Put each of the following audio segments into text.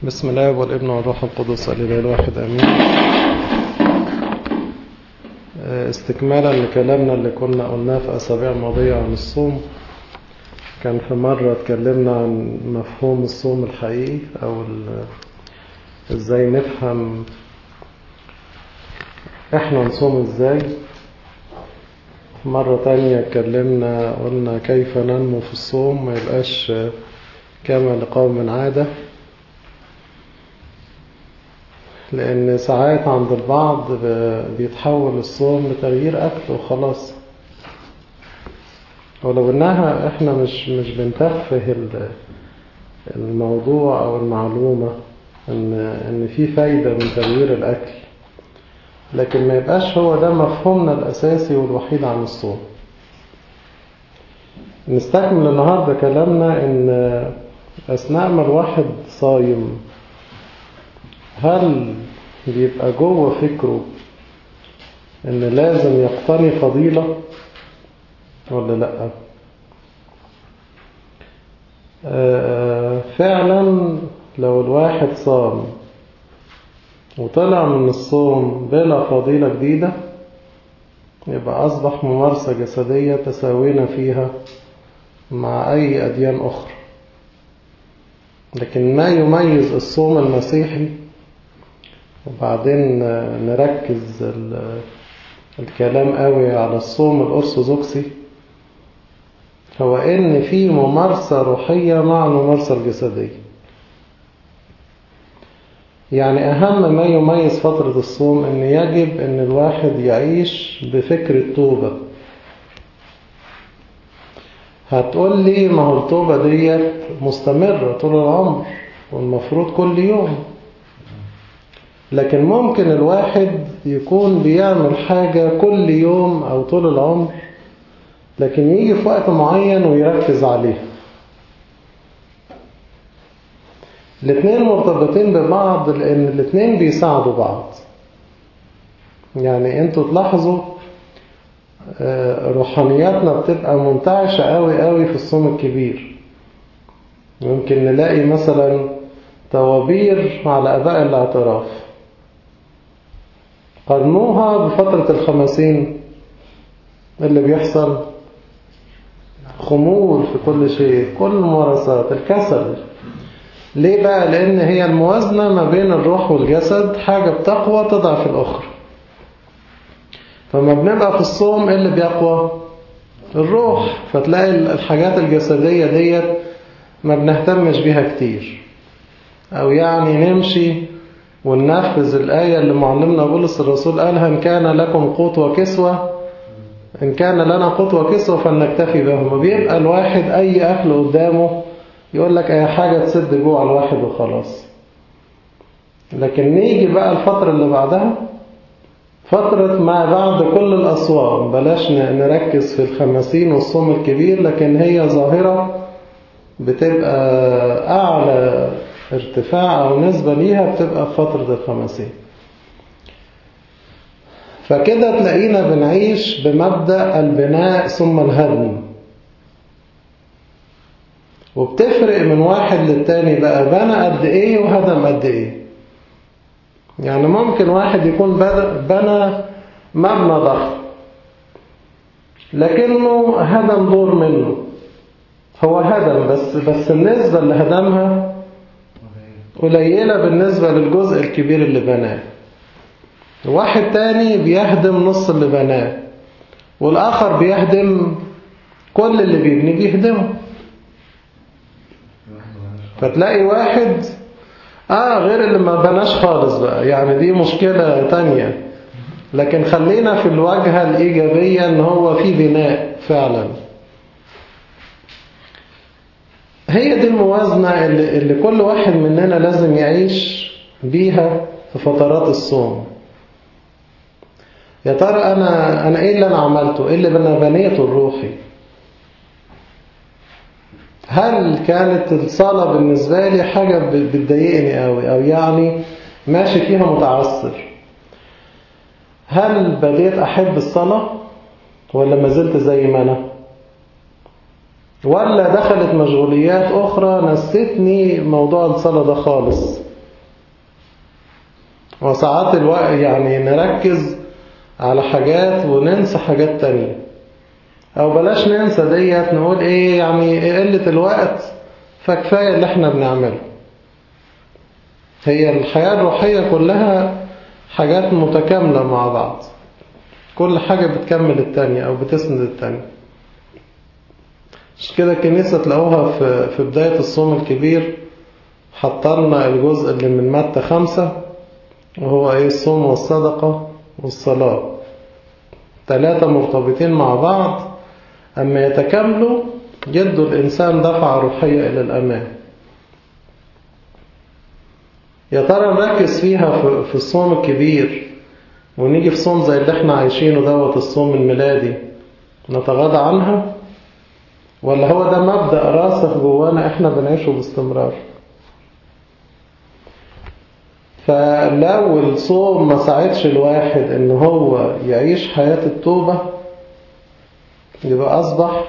بسم الله والابن والروح القدس الإله الواحد أمين استكمالا لكلامنا اللي كنا قلناه في أسابيع الماضية عن الصوم كان في مرة اتكلمنا عن مفهوم الصوم الحقيقي أو ازاي نفهم احنا نصوم ازاي مرة تانية اتكلمنا قلنا كيف ننمو في الصوم ما يبقاش كما لقوم عادة لأن ساعات عند البعض بيتحول الصوم لتغيير أكل وخلاص ولو إنها إحنا مش مش بنتفه الموضوع أو المعلومة إن إن في فايدة من تغيير الأكل لكن ما يبقاش هو ده مفهومنا الأساسي والوحيد عن الصوم نستكمل النهاردة كلامنا إن أثناء ما الواحد صايم هل بيبقى جوه فكره ان لازم يقتني فضيلة ولا لا فعلا لو الواحد صام وطلع من الصوم بلا فضيلة جديدة يبقى أصبح ممارسة جسدية تساوينا فيها مع أي أديان أخرى لكن ما يميز الصوم المسيحي وبعدين نركز الكلام قوي على الصوم الأرثوذكسي هو إن في ممارسة روحية مع الممارسة الجسدية يعني أهم ما يميز فترة الصوم إن يجب إن الواحد يعيش بفكر التوبة هتقول لي ما هو التوبة ديت مستمرة طول العمر والمفروض كل يوم لكن ممكن الواحد يكون بيعمل حاجة كل يوم أو طول العمر لكن يجي في وقت معين ويركز عليها الاثنين مرتبطين ببعض لأن الاثنين بيساعدوا بعض يعني انتوا تلاحظوا روحانياتنا بتبقى منتعشة قوي قوي في الصوم الكبير ممكن نلاقي مثلا توابير على أباء الاعتراف قارنوها بفترة الخمسين اللي بيحصل خمول في كل شيء كل الممارسات الكسل ليه بقى لأن هي الموازنة ما بين الروح والجسد حاجة بتقوى تضعف الأخرى فما بنبقى في الصوم اللي بيقوى الروح فتلاقي الحاجات الجسدية ديت ما بنهتمش بيها كتير أو يعني نمشي وننفذ الآية اللي معلمنا بولس الرسول قالها إن كان لكم قوت وكسوة إن كان لنا قوت وكسوة فلنكتفي بهم بيبقى الواحد أي أكل قدامه يقول لك أي حاجة تسد جوع الواحد وخلاص لكن نيجي بقى الفترة اللي بعدها فترة ما بعد كل الأصوام بلاش نركز في الخمسين والصوم الكبير لكن هي ظاهرة بتبقى أعلى ارتفاع أو نسبة ليها بتبقى في فترة الخمسين فكده تلاقينا بنعيش بمبدأ البناء ثم الهدم وبتفرق من واحد للتاني بقى بنى قد ايه وهدم قد ايه يعني ممكن واحد يكون بنى مبنى ضخم لكنه هدم دور منه هو هدم بس بس النسبة اللي هدمها قليلة بالنسبة للجزء الكبير اللي بناه واحد تاني بيهدم نص اللي بناه والآخر بيهدم كل اللي بيبني بيهدمه فتلاقي واحد آه غير اللي ما بناش خالص بقى يعني دي مشكلة تانية لكن خلينا في الواجهة الإيجابية إن هو في بناء فعلا هي دي الموازنة اللي, اللي كل واحد مننا لازم يعيش بيها في فترات الصوم يا ترى أنا, أنا إيه اللي أنا عملته إيه اللي أنا بنيته الروحي هل كانت الصلاة بالنسبة لي حاجة بتضايقني قوي أو يعني ماشي فيها متعثر هل بديت أحب الصلاة ولا ما زلت زي ما أنا ولا دخلت مشغوليات أخرى نسيتني موضوع الصلاة ده خالص وساعات الوقت يعني نركز على حاجات وننسى حاجات تانية او بلاش ننسى ديت نقول ايه يعني قلة الوقت فكفاية اللي احنا بنعمله هي الحياة الروحية كلها حاجات متكاملة مع بعض كل حاجة بتكمل التانية أو بتسند التانية مش كده الكنيسة تلاقوها في, في بداية الصوم الكبير حطلنا الجزء اللي من متى خمسة وهو ايه الصوم والصدقة والصلاة ثلاثة مرتبطين مع بعض أما يتكاملوا يدوا الإنسان دفعة روحية إلى الأمام يا ترى نركز فيها في الصوم الكبير ونيجي في صوم زي اللي احنا عايشينه دوت الصوم الميلادي نتغاضى عنها ولا هو ده مبدأ راسخ جوانا احنا بنعيشه باستمرار فلو الصوم ما ساعدش الواحد ان هو يعيش حياة التوبة يبقى أصبح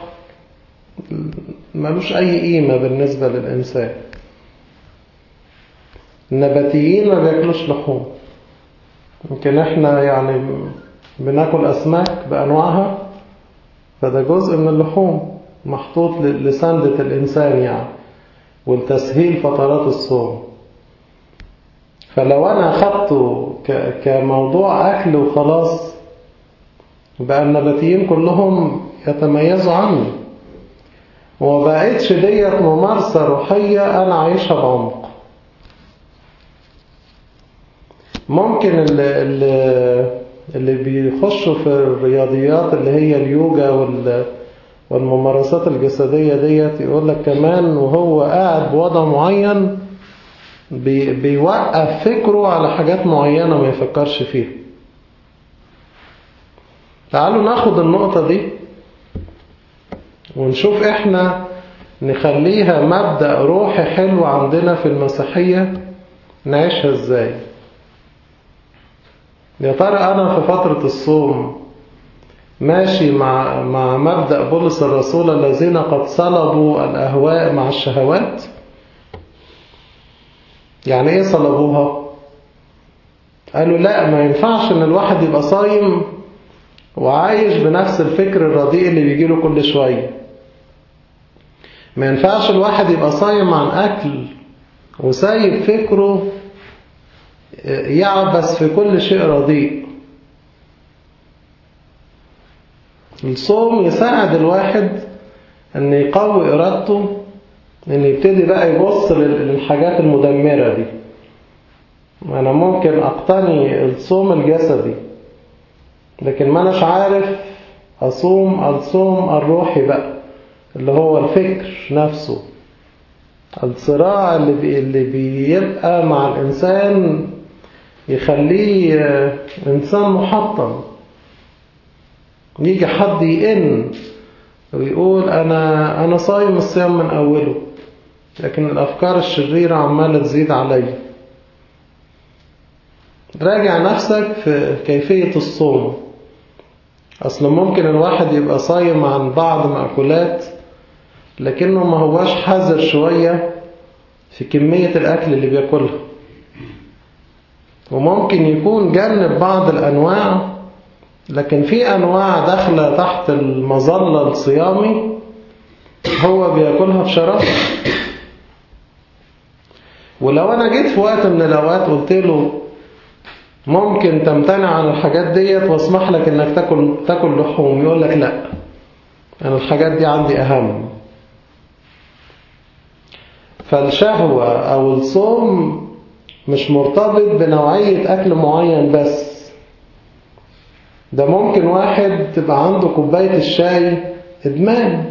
ملوش أي قيمة بالنسبة للإنسان النباتيين ما بياكلوش لحوم يمكن احنا يعني بناكل أسماك بأنواعها فده جزء من اللحوم محطوط لسندة الإنسان يعني والتسهيل فترات الصوم فلو أنا أخدته كموضوع أكل وخلاص بقى النباتيين كلهم يتميزوا عني وما بقتش ديت ممارسة روحية أنا عايشها بعمق ممكن اللي, اللي, اللي بيخشوا في الرياضيات اللي هي اليوجا وال والممارسات الجسدية ديت يقول لك كمان وهو قاعد بوضع معين بي بيوقف فكره على حاجات معينة ما يفكرش فيها تعالوا ناخد النقطة دي ونشوف احنا نخليها مبدأ روحي حلو عندنا في المسيحية نعيشها ازاي يا ترى انا في فترة الصوم ماشي مع مع مبدأ بولس الرسول الذين قد صلبوا الأهواء مع الشهوات يعني ايه صلبوها قالوا لا ما ينفعش ان الواحد يبقى صايم وعايش بنفس الفكر الرديء اللي بيجيله كل شوية ما ينفعش الواحد يبقى صايم عن أكل وسايب فكره يعبس في كل شيء رديء الصوم يساعد الواحد ان يقوي ارادته ان يبتدي بقى يبص للحاجات المدمرة دي انا ممكن اقتني الصوم الجسدي لكن ما اناش عارف اصوم الصوم الروحي بقى اللي هو الفكر نفسه الصراع اللي, بي اللي بيبقى مع الانسان يخليه انسان محطم يجي حد يئن ويقول أنا أنا صايم الصيام من أوله لكن الأفكار الشريرة عمالة تزيد علي راجع نفسك في كيفية الصوم أصلا ممكن الواحد يبقى صايم عن بعض مأكولات لكنه ما هواش حذر شوية في كمية الأكل اللي بياكلها وممكن يكون جنب بعض الأنواع لكن في أنواع داخلة تحت المظلة الصيامي هو بياكلها بشرف ولو أنا جيت في وقت من الأوقات قلت له ممكن تمتنع عن الحاجات ديت واسمح لك انك تاكل تاكل لحوم يقول لك لا انا الحاجات دي عندي اهم فالشهوة او الصوم مش مرتبط بنوعية اكل معين بس ده ممكن واحد تبقى عنده كوباية الشاي ادمان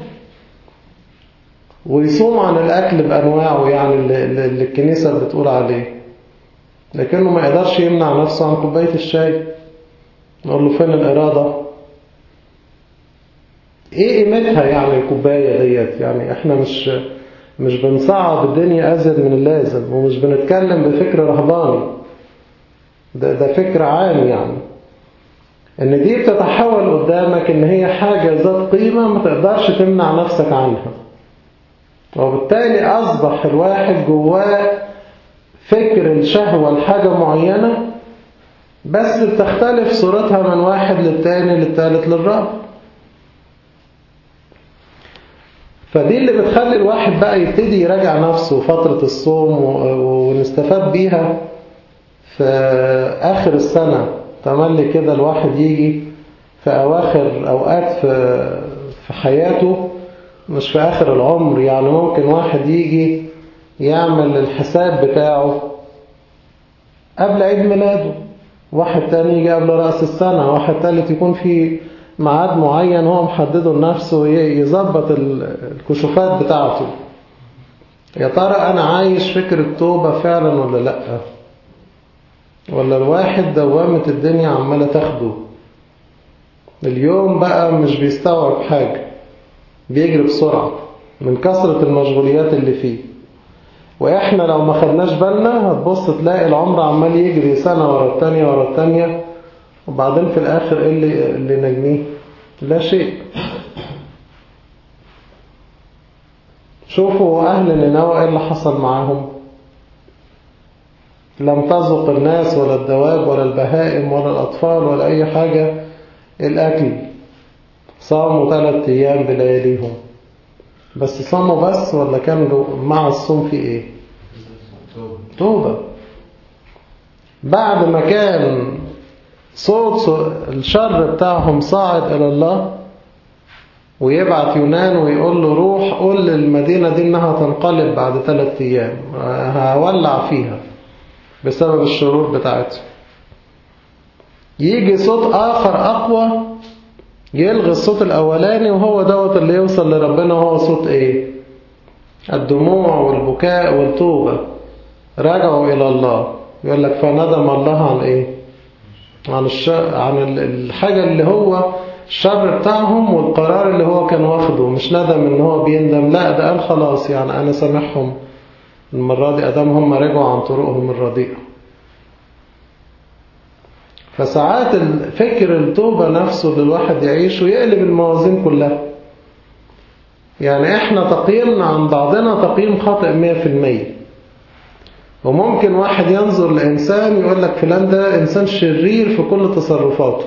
ويصوم عن الاكل بانواعه يعني اللي, اللي الكنيسة بتقول عليه لكنه ما يقدرش يمنع نفسه عن كوباية الشاي نقول له فين الإرادة ايه قيمتها يعني الكوباية ديت يعني احنا مش مش بنصعب الدنيا أزيد من اللازم ومش بنتكلم بفكر رهباني ده, ده فكر عام يعني ان دي بتتحول قدامك ان هي حاجة ذات قيمة ما تقدرش تمنع نفسك عنها وبالتالي أصبح الواحد جواه فكر الشهوة لحاجة معينة بس بتختلف صورتها من واحد للتاني للتالت للرابع فدي اللي بتخلي الواحد بقى يبتدي يراجع نفسه فترة الصوم ونستفاد بيها في آخر السنة تملي كده الواحد يجي في أواخر أوقات في في حياته مش في آخر العمر يعني ممكن واحد يجي يعمل الحساب بتاعه قبل عيد ميلاده واحد تاني يجي قبل رأس السنة واحد تالت يكون في ميعاد معين هو محدده لنفسه يظبط الكشوفات بتاعته يا ترى أنا عايش فكرة توبة فعلا ولا لأ ولا الواحد دوامة الدنيا عمالة تاخده اليوم بقى مش بيستوعب حاجة بيجري بسرعة من كثرة المشغوليات اللي فيه وإحنا لو ما خدناش بالنا هتبص تلاقي العمر عمال يجري سنة ورا التانية ورا التانية وبعدين في الآخر إيه اللي, اللي نجميه لا شيء شوفوا أهل نينوى إيه اللي حصل معاهم لم تذق الناس ولا الدواب ولا البهائم ولا الأطفال ولا أي حاجة الأكل صاموا ثلاثة أيام بلياليهم بس صاموا بس ولا كان مع الصوم في إيه توبة بعد ما كان صوت الشر بتاعهم صاعد إلى الله ويبعت يونان ويقول له روح قول للمدينة دي إنها تنقلب بعد ثلاثة أيام هولع فيها بسبب الشرور بتاعته يجي صوت آخر أقوى يلغي الصوت الأولاني وهو دوت اللي يوصل لربنا وهو صوت إيه الدموع والبكاء والتوبة رجعوا إلى الله يقول لك فندم الله عن إيه عن, الش... عن الحاجة اللي هو الشر بتاعهم والقرار اللي هو كان واخده مش ندم ان هو بيندم لا ده قال خلاص يعني انا سامحهم المرة دي ادام هم رجعوا عن طرقهم الرديئة فساعات فكر التوبة نفسه اللي الواحد يعيشه يقلب الموازين كلها يعني احنا تقييمنا عن بعضنا تقييم خاطئ مية في المية وممكن واحد ينظر لإنسان يقول لك فلان ده إنسان شرير في كل تصرفاته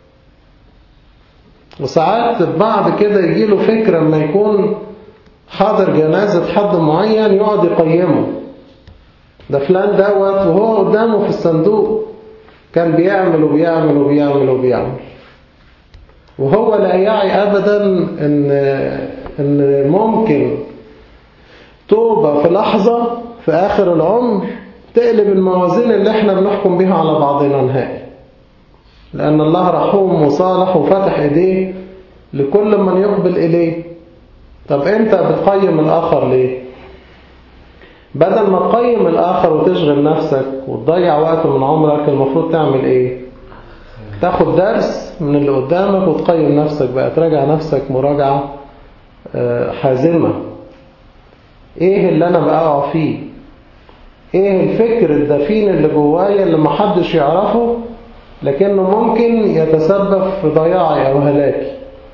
وساعات بعض كده يجيله فكرة لما يكون حاضر جنازة حد معين يقعد يقيمه ده فلان دوت وهو قدامه في الصندوق كان بيعمل وبيعمل وبيعمل وبيعمل وهو لا يعي أبدا إن, إن ممكن توبة في لحظة في آخر العمر تقلب الموازين اللي احنا بنحكم بها على بعضنا نهائي لأن الله رحوم وصالح وفتح إيديه لكل من يقبل إليه طب أنت بتقيم الآخر ليه بدل ما تقيم الآخر وتشغل نفسك وتضيع وقت من عمرك المفروض تعمل إيه تاخد درس من اللي قدامك وتقيم نفسك بقى تراجع نفسك مراجعة حازمة ايه اللي انا بقع فيه ايه الفكر الدفين اللي جوايا اللي محدش يعرفه لكنه ممكن يتسبب في ضياعي او هلاكي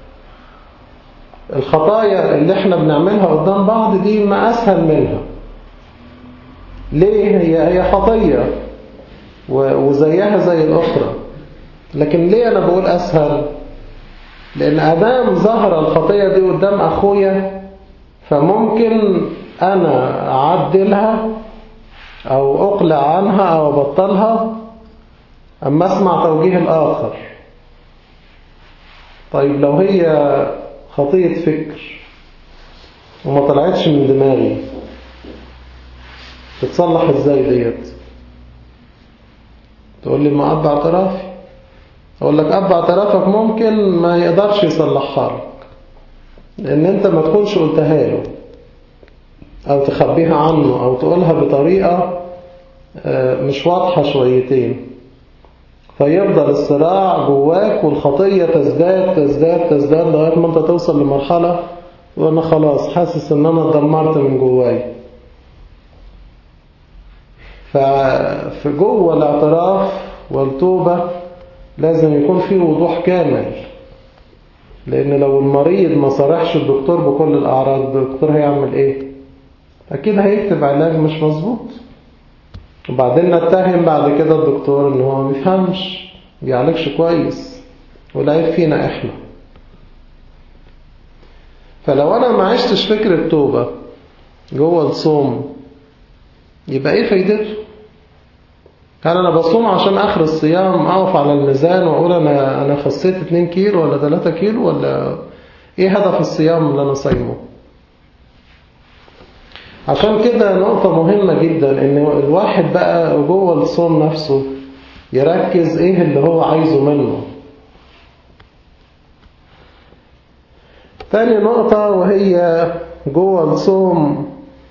الخطايا اللي احنا بنعملها قدام بعض دي ما اسهل منها ليه هي هي خطية وزيها زي الاخرى لكن ليه انا بقول اسهل لان ادام ظهر الخطية دي قدام اخويا فممكن أنا أعدلها أو أقلع عنها أو أبطلها أما أسمع توجيه الآخر طيب لو هي خطية فكر وما طلعتش من دماغي تتصلح ازاي ديت تقول لي ما أب اعترافي أقول لك أب اعترافك ممكن ما يقدرش يصلحها لك لأن أنت ما تكونش قلتها له أو تخبيها عنه أو تقولها بطريقة مش واضحة شويتين فيفضل الصراع جواك والخطية تزداد تزداد تزداد لغاية ما أنت توصل لمرحلة وأنا خلاص حاسس إن أنا اتدمرت من جواي ففي جوه الاعتراف والتوبة لازم يكون فيه وضوح كامل لأن لو المريض ما صرحش الدكتور بكل الأعراض الدكتور هيعمل إيه؟ أكيد هيكتب علاج مش مظبوط وبعدين نتهم بعد كده الدكتور ان هو ما بيفهمش بيعالجش كويس والعيب فينا احنا فلو انا ما عشتش فكر التوبة جوه الصوم يبقى ايه فايدته هل انا بصوم عشان اخر الصيام اقف على الميزان واقول انا انا خسيت 2 كيلو ولا 3 كيلو ولا ايه هدف الصيام اللي انا صايمه عشان كده نقطة مهمة جدا ان الواحد بقى جوه الصوم نفسه يركز ايه اللي هو عايزه منه تاني نقطة وهي جوه الصوم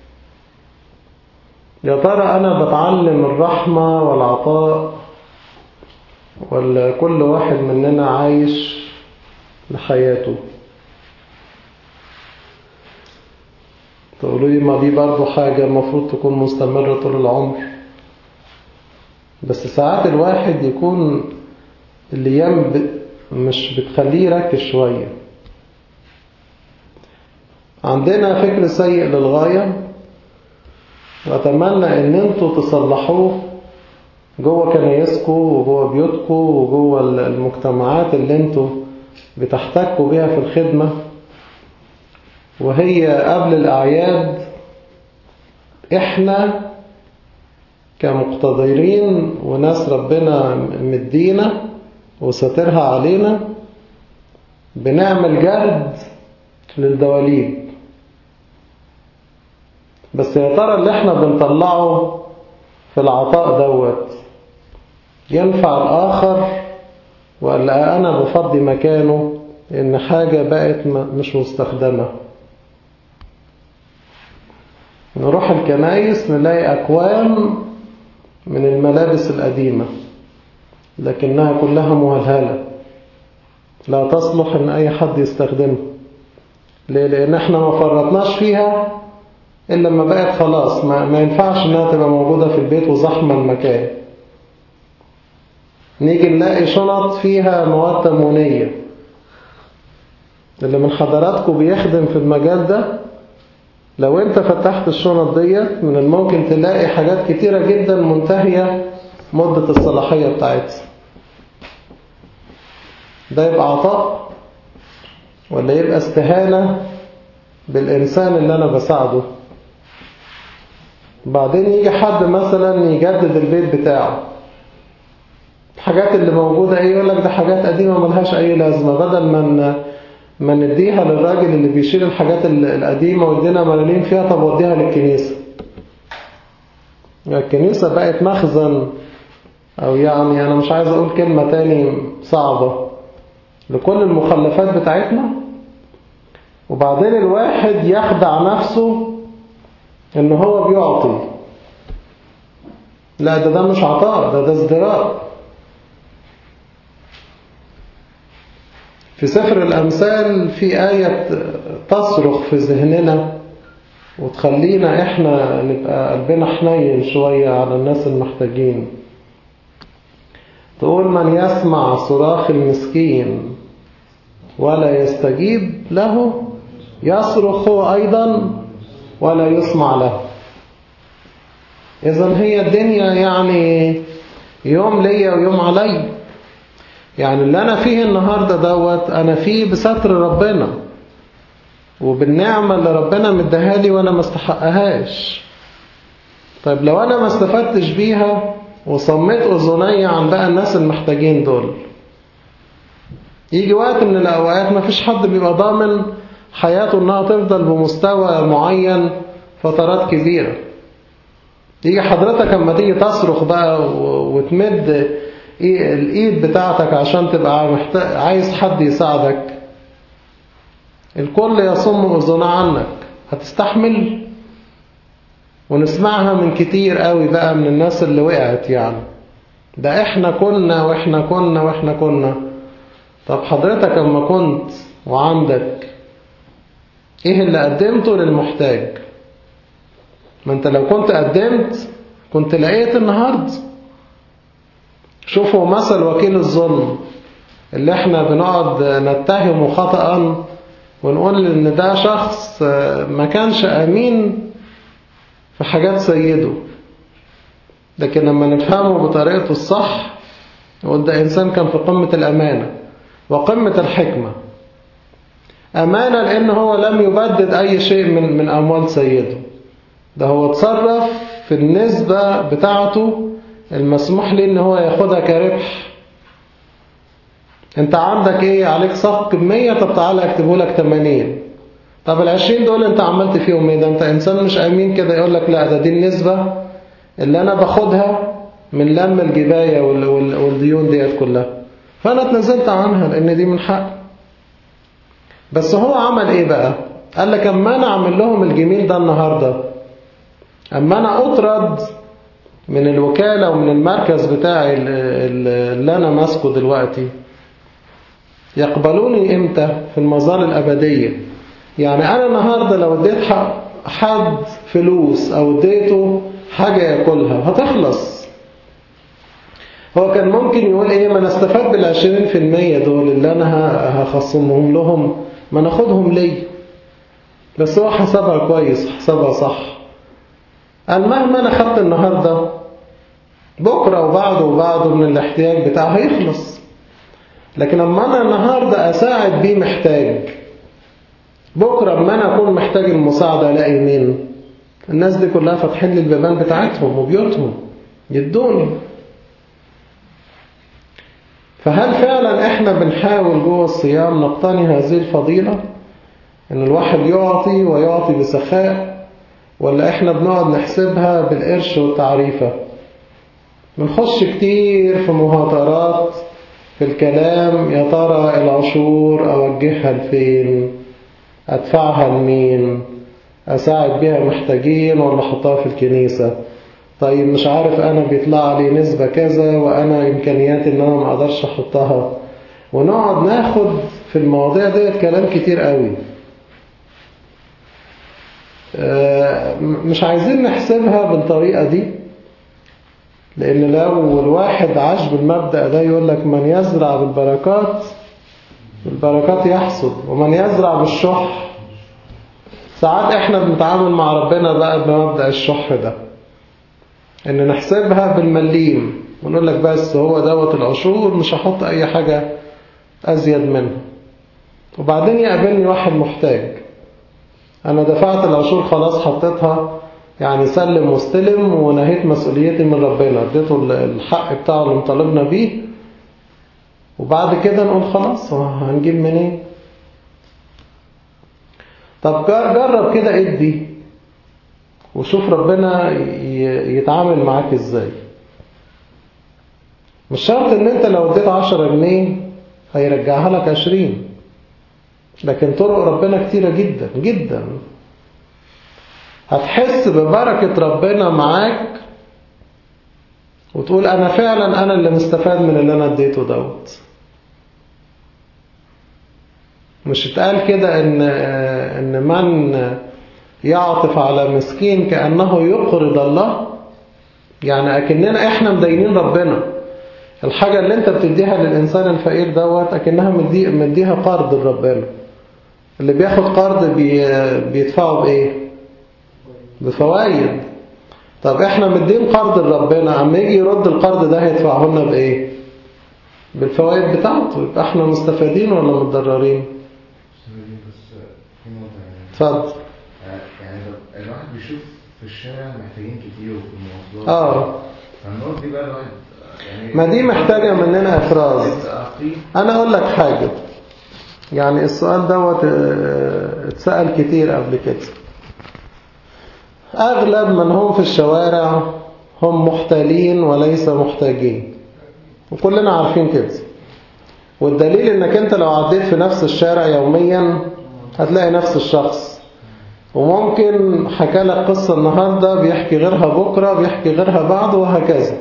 يا ترى أنا بتعلم الرحمة والعطاء ولا كل واحد مننا عايش لحياته تقولوا لي ما دي برضو حاجة المفروض تكون مستمرة طول العمر بس ساعات الواحد يكون الأيام مش بتخليه يركز شوية عندنا فكر سيء للغاية وأتمنى إن أنتوا تصلحوه جوه كنايسكم وجوه بيوتكم وجوه المجتمعات اللي أنتوا بتحتكوا بيها في الخدمة وهي قبل الأعياد إحنا كمقتدرين وناس ربنا مدينا وساترها علينا بنعمل جرد للدواليب بس يا ترى اللي احنا بنطلعه في العطاء دوت ينفع الآخر ولا أنا بفضي مكانه إن حاجة بقت مش مستخدمة نروح الكنايس نلاقي أكوام من الملابس القديمة لكنها كلها مهلهلة لا تصلح إن أي حد يستخدمها ليه؟ لأن احنا ما فرطناش فيها إلا لما بقت خلاص ما, ما ينفعش إنها تبقى موجودة في البيت وزحمة المكان نيجي نلاقي شنط فيها مواد تموينية اللي من حضراتكم بيخدم في المجال ده لو انت فتحت الشنط ديت من الممكن تلاقي حاجات كتيرة جدا منتهية مدة الصلاحية بتاعتها ده يبقى عطاء ولا يبقى استهانة بالإنسان اللي أنا بساعده بعدين يجي حد مثلا يجدد البيت بتاعه الحاجات اللي موجودة ايه يقول لك ده حاجات قديمة ملهاش أي لازمة بدل ما ما نديها للراجل اللي بيشيل الحاجات القديمة ويدينا ملالين فيها طب وديها للكنيسة الكنيسة بقت مخزن أو يعني أنا مش عايز أقول كلمة تاني صعبة لكل المخلفات بتاعتنا وبعدين الواحد يخدع نفسه إن هو بيعطي لا ده ده مش عطاء ده ده ازدراء في سفر الأمثال في آية تصرخ في ذهننا وتخلينا إحنا نبقى قلبنا حنين شوية على الناس المحتاجين تقول من يسمع صراخ المسكين ولا يستجيب له يصرخ هو أيضا ولا يسمع له إذن هي الدنيا يعني يوم ليا ويوم علي يعني اللي أنا فيه النهاردة دوت أنا فيه بستر ربنا وبالنعمة اللي ربنا مديها لي وأنا ما استحقهاش طيب لو أنا ما استفدتش بيها وصميت أذني عن بقى الناس المحتاجين دول يجي وقت من الأوقات ما فيش حد بيبقى ضامن حياته إنها تفضل بمستوى معين فترات كبيرة يجي حضرتك اما تيجي تصرخ بقى وتمد ايه الايد بتاعتك عشان تبقى محتاج عايز حد يساعدك الكل يصم اذنه عنك هتستحمل ونسمعها من كتير قوي بقى من الناس اللي وقعت يعني ده احنا كنا واحنا كنا واحنا كنا طب حضرتك اما كنت وعندك ايه اللي قدمته للمحتاج ما انت لو كنت قدمت كنت لقيت النهاردة شوفوا مثل وكيل الظلم اللي احنا بنقعد نتهمه خطأ ونقول ان ده شخص ما كانش امين في حاجات سيده لكن لما نفهمه بطريقته الصح نقول ده إنسان كان في قمة الأمانة وقمة الحكمة أمانة لأن هو لم يبدد أي شيء من من أموال سيده ده هو تصرف في النسبة بتاعته المسموح ليه ان هو ياخدها كربح انت عندك ايه عليك صفق بمية طب تعالى اكتبه لك 80 طب العشرين دول انت عملت فيهم ايه ده انت انسان مش امين كده يقول لك لا ده دي النسبة اللي انا باخدها من لم الجباية وال- وال- والديون ديت كلها فانا اتنزلت عنها لان دي من حق بس هو عمل ايه بقى قال لك اما انا اعمل لهم الجميل ده النهاردة اما انا اطرد من الوكالة ومن المركز بتاعي ال- ال- اللي انا ماسكه دلوقتي يقبلوني امتى في المظال الابدية يعني انا النهاردة لو اديت ح- حد فلوس او اديته حاجة ياكلها هتخلص هو كان ممكن يقول ايه ما نستفاد بالعشرين في المية دول اللي انا ه- هخصمهم لهم ما ناخدهم ليه بس هو حسبها كويس حسبها صح قال مهما انا خدت النهاردة بكرة وبعده وبعده من الاحتياج بتاعه هيخلص لكن اما انا النهاردة اساعد بيه محتاج بكرة اما انا اكون محتاج المساعدة الاقي مين الناس دي كلها فاتحين لي البيبان بتاعتهم وبيوتهم يدوني فهل فعلا احنا بنحاول جوه الصيام نقتني هذه الفضيلة ان الواحد يعطي ويعطي بسخاء ولا احنا بنقعد نحسبها بالقرش والتعريفة بنخش كتير في مهاترات في الكلام يا ترى العشور اوجهها لفين ادفعها لمين اساعد بيها محتاجين ولا احطها في الكنيسة طيب مش عارف انا بيطلع لي نسبة كذا وانا امكانياتي ان انا ما اقدرش احطها ونقعد ناخد في المواضيع ديت كلام كتير قوي آه، مش عايزين نحسبها بالطريقة دي لأن لو الواحد عاش بالمبدأ ده يقول لك من يزرع بالبركات بالبركات يحصد ومن يزرع بالشح ساعات احنا بنتعامل مع ربنا بقى بمبدأ الشح ده ان نحسبها بالمليم ونقول لك بس هو دوت العشور مش هحط اي حاجة ازيد منها وبعدين يقابلني واحد محتاج انا دفعت العشور خلاص حطيتها يعني سلم واستلم ونهيت مسؤوليتي من ربنا اديته الحق بتاعه اللي مطالبنا بيه وبعد كده نقول خلاص هنجيب منين طب جرب كده ادي وشوف ربنا ي- يتعامل معاك ازاي مش شرط ان انت لو اديت عشرة جنيه هيرجعها لك عشرين لكن طرق ربنا كتيرة جدا جدا هتحس ببركة ربنا معاك وتقول أنا فعلا أنا اللي مستفاد من اللي أنا اديته دوت مش اتقال كده إن, إن من يعطف على مسكين كأنه يقرض الله يعني أكننا إحنا مدينين ربنا الحاجة اللي انت بتديها للإنسان الفقير دوت أكنها مدي- مديها قرض لربنا اللي بياخد قرض بي بيدفعه بإيه بفوائد طب احنا مدين قرض لربنا اما يجي يرد القرض ده هيدفعه لنا بايه بالفوائد بتاعته يبقى احنا مستفيدين ولا متضررين بس في نقطة يعني اتفضل يعني لو الواحد بيشوف في الشارع محتاجين كتير وفي المواصلات اه فالنقط دي بقى الواحد يعني ما دي محتاجة مننا افراز أعطيه انا اقول لك حاجة يعني السؤال دوت اه، اتسأل كتير قبل كده اغلب من هم في الشوارع هم محتالين وليس محتاجين وكلنا عارفين كده والدليل انك انت لو عديت في نفس الشارع يوميا هتلاقي نفس الشخص وممكن حكى لك قصة النهاردة بيحكي غيرها بكرة بيحكي غيرها بعده وهكذا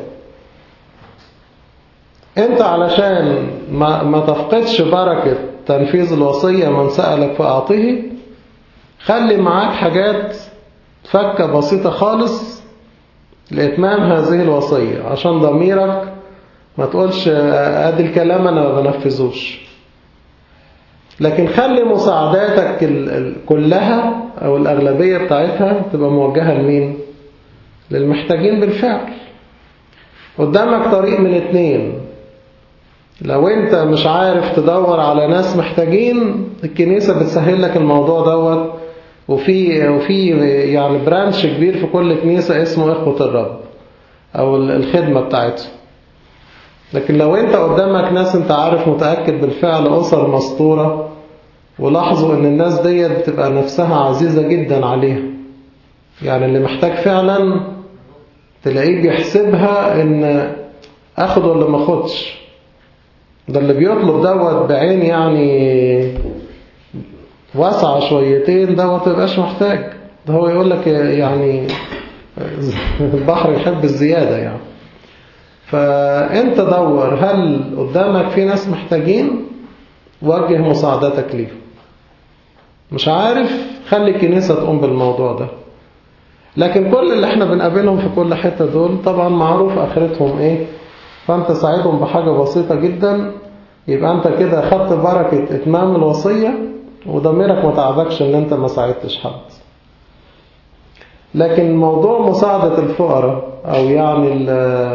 انت علشان ما, ما تفقدش بركة تنفيذ الوصية من سألك فأعطيه خلي معاك حاجات فكة بسيطة خالص لإتمام هذه الوصية عشان ضميرك ما تقولش ادي الكلام انا ما بنفذوش لكن خلي مساعداتك ال- ال- كلها او الاغلبية بتاعتها تبقى موجهة لمين للمحتاجين بالفعل قدامك طريق من اتنين لو انت مش عارف تدور على ناس محتاجين الكنيسة بتسهل لك الموضوع دوت وفي وفي يعني برانش كبير في كل كنيسة اسمه إخوة الرب أو الخدمة بتاعتهم لكن لو انت قدامك ناس انت عارف متأكد بالفعل أسر مسطورة ولاحظوا ان الناس ديت بتبقى نفسها عزيزة جدا عليها يعني اللي محتاج فعلا تلاقيه بيحسبها ان اخد ولا ما اخدش ده اللي بيطلب دوت بعين يعني واسعة شويتين دوت ميبقاش محتاج ده هو يقول لك يعني البحر يحب الزيادة يعني فانت دور هل قدامك في ناس محتاجين وجه مساعدتك ليهم مش عارف خلي الكنيسة تقوم بالموضوع ده لكن كل اللي احنا بنقابلهم في كل حتة دول طبعا معروف اخرتهم ايه فانت ساعدهم بحاجة بسيطة جدا يبقى انت كده خدت بركة اتمام الوصية وضميرك ما تعبكش ان انت ما ساعدتش حد لكن موضوع مساعدة الفقراء او يعني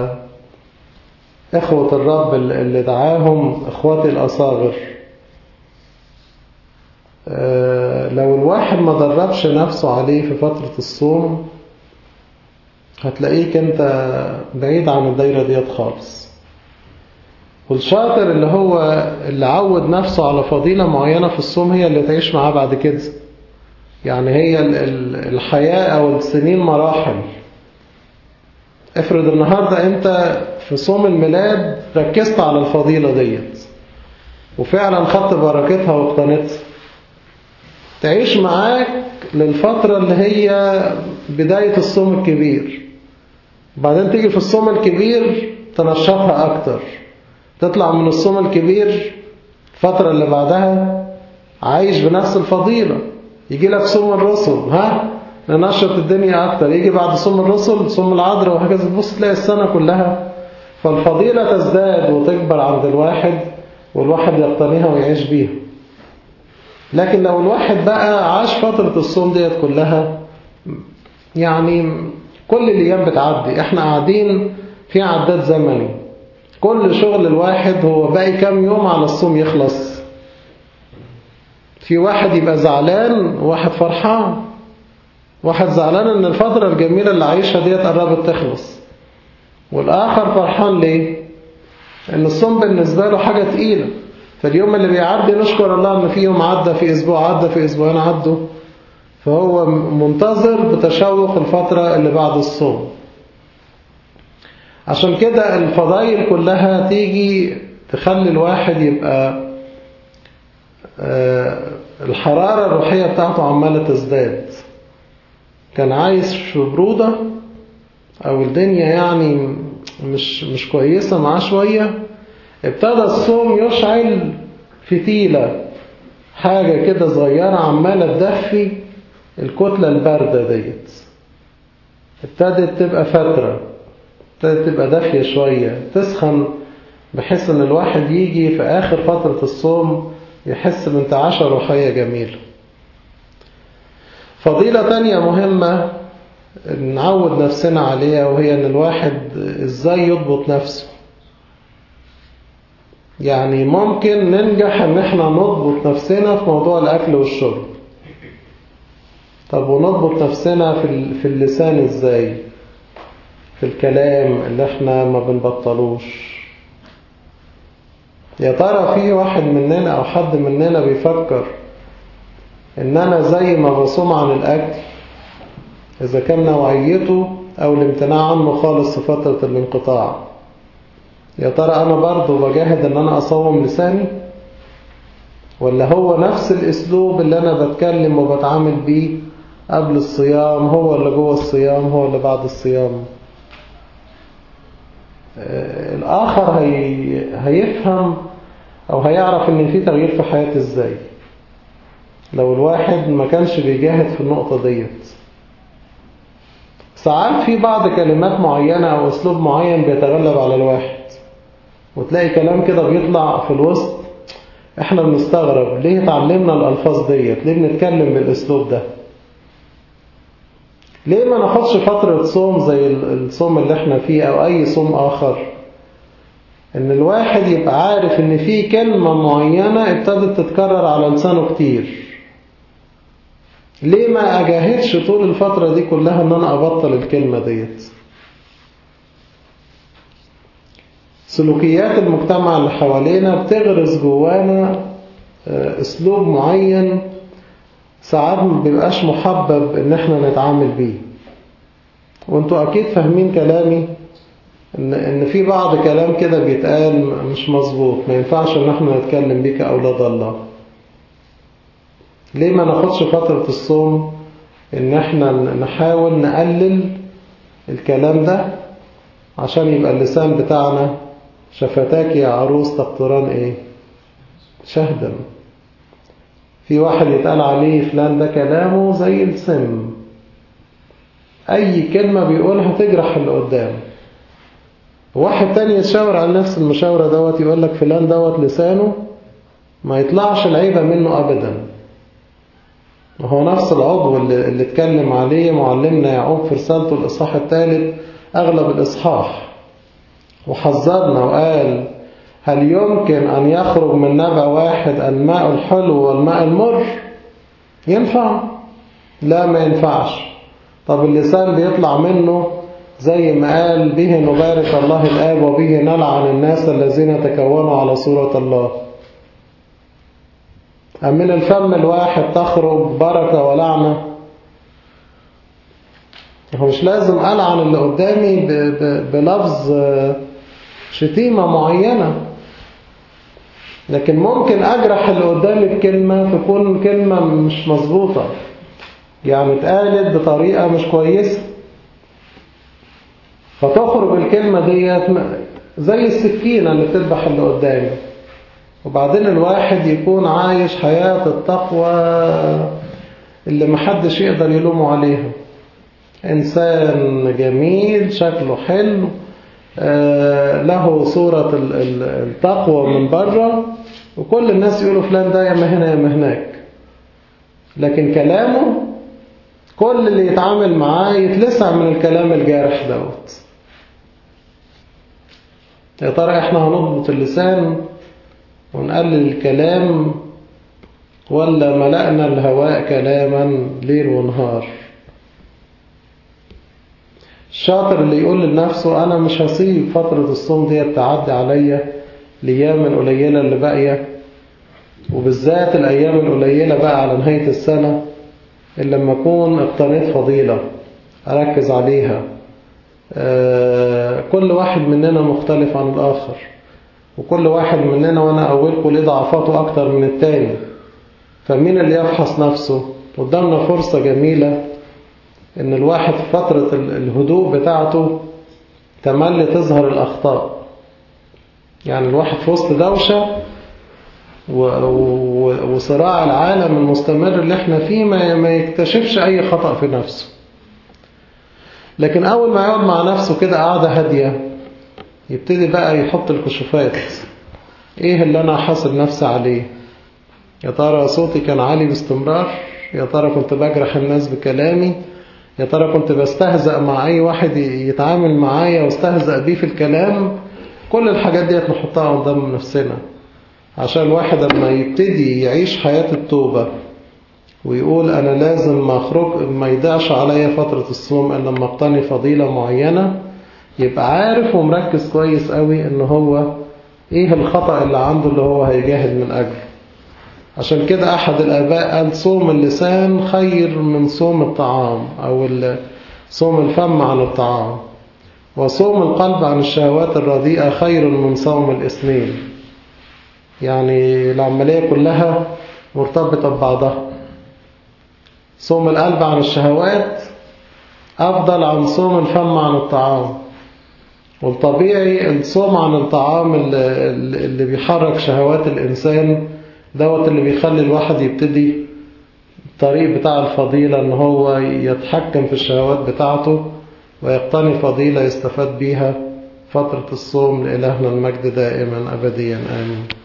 اخوة الرب اللي دعاهم اخواتي الاصاغر لو الواحد ما دربش نفسه عليه في فترة الصوم هتلاقيك انت بعيد عن الدايرة ديت خالص والشاطر اللي هو اللي عود نفسه على فضيلة معينة في الصوم هي اللي تعيش معاه بعد كده يعني هي الحياة أو السنين مراحل افرض النهاردة انت في صوم الميلاد ركزت على الفضيلة ديت وفعلا خدت بركتها واقتنتها تعيش معاك للفترة اللي هي بداية الصوم الكبير بعدين تيجي في الصوم الكبير تنشطها أكتر تطلع من الصوم الكبير الفترة اللي بعدها عايش بنفس الفضيلة يجي لك صوم الرسل ها ننشط الدنيا أكتر يجي بعد صوم الرسل صوم العذراء وهكذا تبص تلاقي السنة كلها فالفضيلة تزداد وتكبر عند الواحد والواحد يقتنيها ويعيش بيها لكن لو الواحد بقى عاش فترة الصوم ديت كلها يعني كل الأيام بتعدي احنا قاعدين في عداد زمني كل شغل الواحد هو باقي كام يوم على الصوم يخلص في واحد يبقى زعلان وواحد فرحان واحد زعلان ان الفترة الجميلة اللي عايشها ديت قربت تخلص والآخر فرحان ليه ان الصوم بالنسبة له حاجة تقيلة فاليوم اللي بيعدي نشكر الله ان في يوم عدى في اسبوع عدى في اسبوعين عدوا فهو منتظر بتشوق الفترة اللي بعد الصوم عشان كده الفضائل كلها تيجي تخلي الواحد يبقى الحرارة الروحية بتاعته عمالة تزداد كان عايز في برودة او الدنيا يعني مش مش كويسة معاه شوية ابتدى الصوم يشعل فتيلة حاجة كده صغيرة عمالة تدفي الكتلة الباردة ديت ابتدت تبقى فترة ابتدت تبقى دافية شوية تسخن بحيث ان الواحد يجي في اخر فترة الصوم يحس بانتعاشة روحية جميلة فضيلة تانية مهمة نعود نفسنا عليها وهي ان الواحد ازاي يضبط نفسه يعني ممكن ننجح ان احنا نضبط نفسنا في موضوع الاكل والشرب طب ونضبط نفسنا في في اللسان ازاي في الكلام اللي احنا ما بنبطلوش يا ترى في واحد مننا او حد مننا بيفكر ان انا زي ما بصوم عن الاكل اذا كان نوعيته او الامتناع عنه خالص في فترة الانقطاع يا ترى أنا برضو بجاهد أن أنا أصوم لساني ولا هو نفس الأسلوب اللي أنا بتكلم وبتعامل بيه قبل الصيام هو اللي جوه الصيام هو اللي بعد الصيام الآخر هي... هيفهم أو هيعرف أن في تغيير في حياته إزاي لو الواحد ما كانش بيجاهد في النقطة ديت ساعات في بعض كلمات معينة أو أسلوب معين بيتغلب على الواحد وتلاقي كلام كده بيطلع في الوسط احنا بنستغرب ليه اتعلمنا الألفاظ ديت ليه بنتكلم بالأسلوب ده ليه ما ناخدش فترة صوم زي الصوم اللي احنا فيه او اي صوم اخر ان الواحد يبقى عارف ان في كلمة معينة ابتدت تتكرر على لسانه كتير ليه ما اجاهدش طول الفترة دي كلها ان انا ابطل الكلمة ديت سلوكيات المجتمع اللي حوالينا بتغرس جوانا اسلوب معين ساعات ما بيبقاش محبب ان احنا نتعامل بيه وانتوا اكيد فاهمين كلامي ان ان في بعض كلام كده بيتقال مش مظبوط ما ينفعش ان احنا نتكلم بيه كاولاد الله ليه ما ناخدش فترة الصوم ان احنا نحاول نقلل الكلام ده عشان يبقى اللسان بتاعنا شفتاك يا عروس تقطران ايه شهدا في واحد يتقال عليه فلان ده كلامه زي السم اي كلمة بيقولها تجرح اللي قدامه واحد تاني يتشاور على نفس المشاورة دوت يقول لك فلان دوت لسانه ما يطلعش العيبة منه ابدا وهو نفس العضو اللي, اللي اتكلم عليه معلمنا يعقوب في رسالته الإصحاح الثالث أغلب الإصحاح وحذرنا وقال هل يمكن أن يخرج من نبع واحد الماء الحلو والماء المر ينفع لا ما ينفعش طب اللسان بيطلع منه زي ما قال به نبارك الله الآب وبه نلعن الناس الذين تكونوا على صورة الله أم من الفم الواحد تخرج بركة ولعنة هو مش لازم ألعن اللي قدامي بلفظ شتيمة معينة لكن ممكن أجرح اللي قدامي بكلمة تكون كلمة مش مظبوطة يعني اتقالت بطريقة مش كويسة فتخرج الكلمة ديت زي السكينة اللي بتذبح اللي قدامي وبعدين الواحد يكون عايش حياة التقوى اللي محدش يقدر يلومه عليها إنسان جميل شكله حلو له صورة التقوى من بره وكل الناس يقولوا فلان ده يا ما هنا يا ما هناك لكن كلامه كل اللي يتعامل معاه يتلسع من الكلام الجارح دوت يا ترى احنا هنضبط اللسان ونقلل الكلام ولا ملأنا الهواء كلاما ليل ونهار الشاطر اللي يقول لنفسه أنا مش هسيب فترة الصوم دي تعدي عليا الأيام القليلة اللي باقية وبالذات الأيام القليلة بقى على نهاية السنة اللي لما أكون اقتنيت فضيلة أركز عليها كل واحد مننا مختلف عن الآخر وكل واحد مننا وأنا أولكم ليه ضعفاته أكتر من التاني فمين اللي يفحص نفسه قدامنا فرصة جميلة إن الواحد في فترة الهدوء بتاعته تملي تظهر الأخطاء يعني الواحد في وسط دوشة وصراع العالم المستمر اللي احنا فيه ما يكتشفش أي خطأ في نفسه لكن أول ما يقعد مع نفسه كده قاعدة هادية يبتدي بقى يحط الكشوفات ايه اللي انا حاسب نفسي عليه يا ترى صوتي كان عالي باستمرار يا ترى كنت بجرح الناس بكلامي يا ترى كنت بستهزأ مع اي واحد يتعامل معايا واستهزأ بيه في الكلام كل الحاجات ديت نحطها قدام نفسنا عشان الواحد لما يبتدي يعيش حياة التوبة ويقول أنا لازم ما أخرج ما يضيعش عليا فترة الصوم إلا لما أقتني فضيلة معينة يبقى عارف ومركز كويس قوي إن هو إيه الخطأ اللي عنده اللي هو هيجاهد من أجله عشان كده أحد الآباء قال صوم اللسان خير من صوم الطعام أو صوم الفم عن الطعام وصوم القلب عن الشهوات الرديئة خير من صوم الاثنين يعني العملية كلها مرتبطة ببعضها صوم القلب عن الشهوات أفضل عن صوم الفم عن الطعام والطبيعي الصوم عن الطعام اللي, اللي بيحرك شهوات الإنسان دوت اللي بيخلي الواحد يبتدي الطريق بتاع الفضيلة ان هو يتحكم في الشهوات بتاعته ويقتني فضيلة يستفاد بيها فترة الصوم لإلهنا المجد دائما أبديا آمين